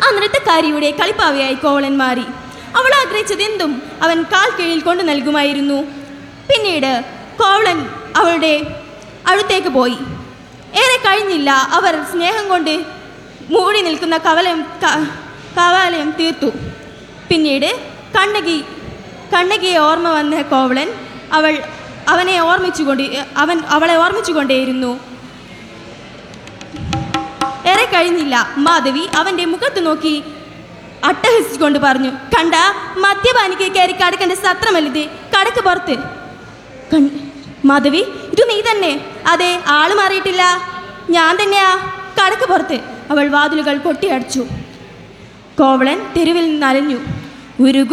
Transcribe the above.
ആ നൃത്തക്കാരിയുടെ കളിപ്പാവയായി കോവളൻ മാറി അവൾ ആഗ്രഹിച്ചതെന്തും അവൻ കാൽ കീഴിൽ കൊണ്ടു നൽകുമായിരുന്നു പിന്നീട് കോവളൻ അവളുടെ അടുത്തേക്ക് പോയി ഏറെ കഴിഞ്ഞില്ല അവർ സ്നേഹം കൊണ്ട് മൂടി നിൽക്കുന്ന കവലം ക- കവാലയം തീർത്തു പിന്നീട് കണ്ണകി കണ്ണകിയെ ഓർമ്മ വന്ന കോവളൻ അവൾ അവനെ ഓർമ്മിച്ചുകൊണ്ട് അവൻ അവളെ ഓർമ്മിച്ചുകൊണ്ടേയിരുന്നു ഏറെ കഴിഞ്ഞില്ല മാധവി അവന്റെ മുഖത്ത് നോക്കി അട്ടഹസിച്ചുകൊണ്ട് പറഞ്ഞു കണ്ട മദ്യപാനിക്ക് കയറി കടക്കേണ്ട സത്രമല്ലിത് കടക്ക് പുറത്ത് കൺ മാധവി ഇത് നീ തന്നെ അതെ ആള് മാറിയിട്ടില്ല ഞാൻ തന്നെയാ കടക്ക് പുറത്ത് അവൾ വാതിലുകൾ കൊട്ടിയടച്ചു കോവളൻ തെരുവിൽ നനഞ്ഞു ഉരുകു